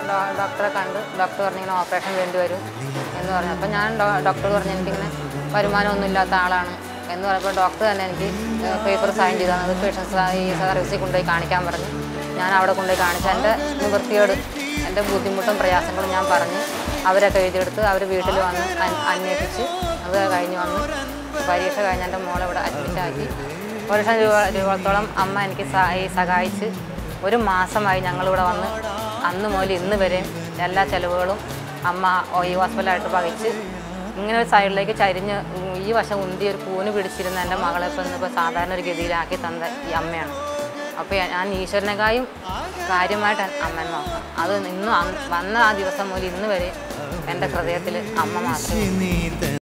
ഡോ- ഡോക്ടറെ കണ്ട് ഡോക്ടർ പറഞ്ഞു ഇങ്ങനെ ഓപ്പറേഷൻ വേണ്ടി വരും എന്ന് പറഞ്ഞു അപ്പോൾ ഞാൻ ഡോ- ഡോക്ടർ പറഞ്ഞു എനിക്കിങ്ങനെ വരുമാനമൊന്നും ഇല്ലാത്ത ആളാണ് എന്ന് പറഞ്ഞപ്പോൾ ഡോക്ടർ തന്നെ എനിക്ക് പേപ്പർ സൈൻ ചെയ്താണ് അത് പേഷ്യൻസ് ഈ സർവീസിൽ കൊണ്ടുപോയി കാണിക്കാൻ പറഞ്ഞു ഞാൻ അവിടെ കൊണ്ടുപോയി കാണിച്ചു എൻ്റെ നിവൃത്തിയോട് എൻ്റെ ബുദ്ധിമുട്ടും പ്രയാസങ്ങളും ഞാൻ പറഞ്ഞ് അവരൊക്കെ എഴുതിയെടുത്ത് അവർ വീട്ടിൽ വന്ന് അന്- അന്വേഷിച്ച് അത് കഴിഞ്ഞ് വന്ന് പരീക്ഷ കഴിഞ്ഞ് എൻ്റെ മോളെ ഇവിടെ അഡ്മിറ്റ് ആക്കി ഒരു ലക്ഷം രൂപ രൂപത്തോളം അമ്മ എനിക്ക് സ- ഈ സഹായിച്ച് ഒരു മാസമായി ഞങ്ങളിവിടെ വന്ന് അന്ന് മുതൽ ഇന്ന് വരെയും എല്ലാ ചിലവുകളും അമ്മ ഈ ഹോസ്പിറ്റലായിട്ട് വഹിച്ച് ഇങ്ങനെ ഒരു സൈഡിലേക്ക് ചരിഞ്ഞ് ഈ വശം ഉന്തി ഒരു കൂന് പിടിച്ചിരുന്ന എൻ്റെ മകളെ ഇപ്പം ഇന്നിപ്പോൾ സാധാരണ ഒരു ഗതിയിലാക്കി തന്ന ഈ അമ്മയാണ് അപ്പോൾ ഞാൻ ഈശ്വരനെക്കായും കാര്യമായിട്ട് അമ്മനെ നോക്കാം അത് ഇന്നും അന്ന് വന്ന ആ ദിവസം മുതൽ ഇന്ന് വരെ എൻ്റെ ഹൃദയത്തിൽ അമ്മ മാത്രമേ ഉള്ളൂ. നീ